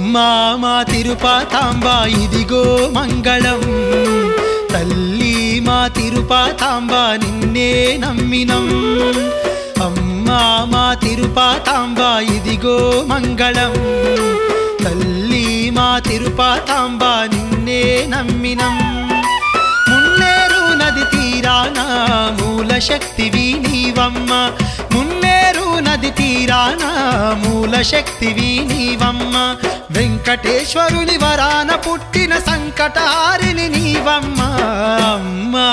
అమ్మా మా తిరుపాతాంబ ఇదిగో మంగళం తల్లి మా తిరుపాతాంబ నిన్నే నమ్మినం అమ్మా మా తిరుపాతాంబ ఇదిగో మంగళం తల్లి మా తిరుపాతాంబ నిన్నే నమ్మినం మున్నేరు నది తీరాన మూల శక్తివి నీవమ్మ మున్నేరు నది తీరాన మూల శక్తివి నీవమ్మ వెంకటేశ్వరుని వరాన పుట్టిన సంకటారిని నీవమ్మ అమ్మా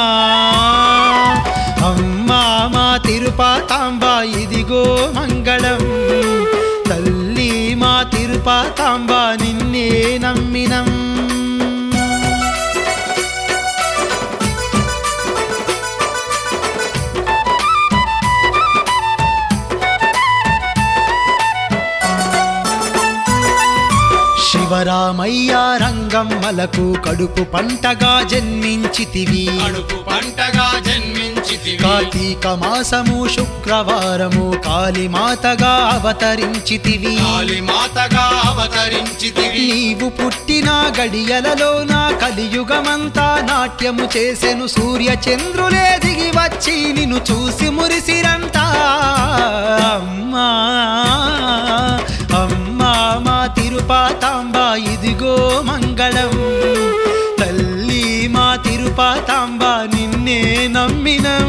అమ్మా మా తిరుపాతాంబ ఇదిగో మంగళం తల్లి మా తిరుపాతాంబ నిన్నే నమ్మినం శివరామయ్య రంగమ్మలకు కడుపు పంటగా జన్మించితివి కడుపు పంటగా జన్మించితివి కార్తీక మాసము శుక్రవారము కాళీమాతగా అవతరించితివి కాళీ మాతగా అవతరించితివి నీవు పుట్టిన గడియలలోన కలియుగమంతా నాట్యము చేసెను సూర్య చంద్రులే దిగి వచ్చి నిన్ను చూసి మురిసిరంతా అమ్మా అమ్మా మా తిరుపాతాంబ ఇదిగో మంగళం తల్లి మా తిరుపాతాంబ నిన్నే నమ్మినం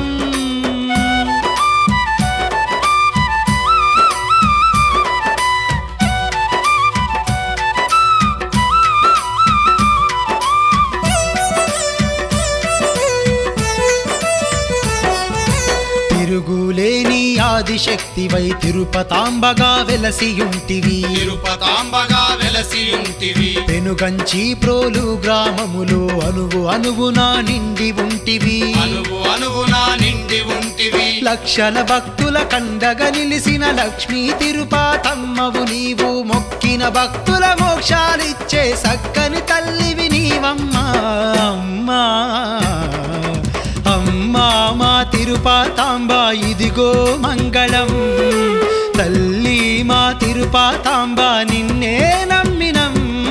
తిరుగులేని ఆదిశక్తివై తిరుపతాంబగా వెలసియుంటివి తిరుపతాంబగా వెలసి ఉంటివి పెనుగంచి ప్రోలు గ్రామములో అనువు అనువునా నిండి ఉంటివి అనువు అనువునా నిండి ఉంటివి లక్షల భక్తుల కండగా నిలిసిన లక్ష్మీ తిరుపాతమ్మవు నీవు మొక్కిన భక్తుల మోక్షాలిచ్చే సక్కని తల్లివి నీవమ్మా అమ్మా అమ్మా మా తిరుపాతాంబ ఇదిగో మంగళం తల్లి మా తిరుపాతాంబ నిన్నే నమ్మినం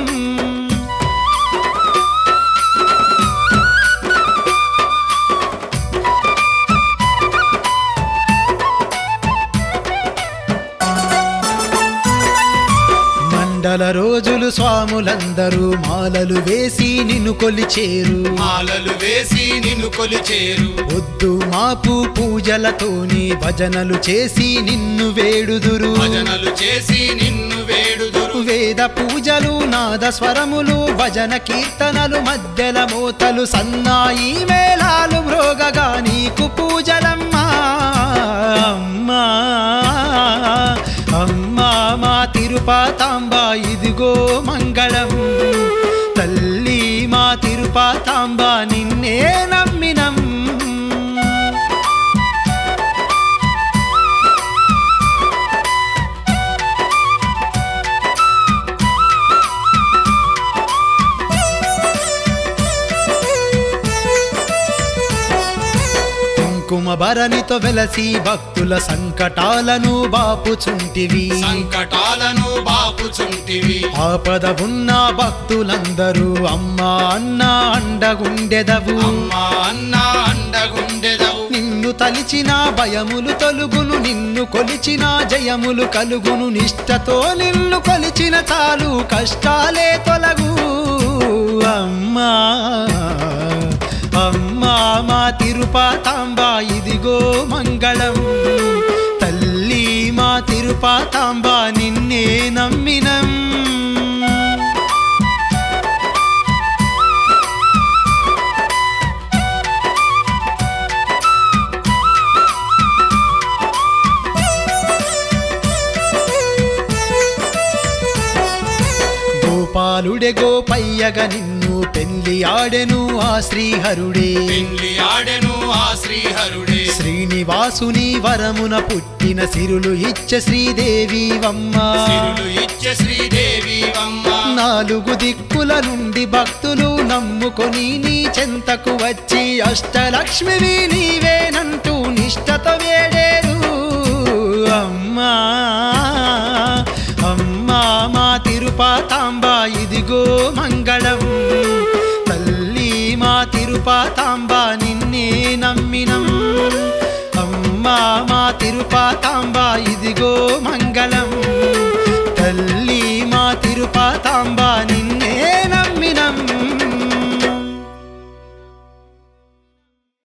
మండల రోజులు స్వాములందరూ మాలలు వేసి నిన్ను కొలిచేరు మాలలు వేసి నిన్ను కొలిచేరు వద్దు మాపు పూజలతోని భజనలు చేసి నిన్ను వేడుదురు భజనలు చేసి నిన్ను వేడుదురు వేద పూజలు నాద స్వరములు భజన కీర్తనలు మధ్యల మోతలు సన్నాయి మేళాలు మ్రోగగా నీకు పూజలమ్మా అమ్మా అమ్మా మా తిరుపాతాంబ ఇదిగో మంగళం తల్లి మా తిరుపాతాంబ నిన్నే నమ్మినం కుంకుమ భరణితో వెలసి భక్తుల సంకటాలను బాపుచుంటివి సంకటాలను బాపుచుంటివి ఆపద ఉన్న భక్తులందరూ అమ్మా అన్న అండగుండెదవు అమ్మా అన్న అండగుండెదవు నిన్ను తలిచిన భయములు తొలుగును నిన్ను కొలిచిన జయములు కలుగును నిష్టతో నిన్ను కొలిచిన చాలు కష్టాలే తొలగు అమ్మా అమ్మా మా తిరుపాతాంబ ఇదిగో మంగళం తల్లి మా తిరుపాతాంబ నిన్నే నమ్మినం గోపాలుడే గోపయ్యగ నిన్ను పెళ్లి ఆడెను ఆ శ్రీహరుడే పెళ్లి ఆడెను ఆ శ్రీహరుడే శ్రీనివాసుని వరమున పుట్టిన సిరులు ఇచ్చ శ్రీదేవి వమ్మ సిరులు ఇచ్చే శ్రీదేవి అమ్మ నాలుగు దిక్కుల నుండి భక్తులు నమ్ముకొని నీ చెంతకు వచ్చి అష్టలక్ష్మివి నీవేనంటూ నిష్టతో వేడేరు అమ్మా అమ్మా మా తిరుపాతాంబ కృపాతాంబ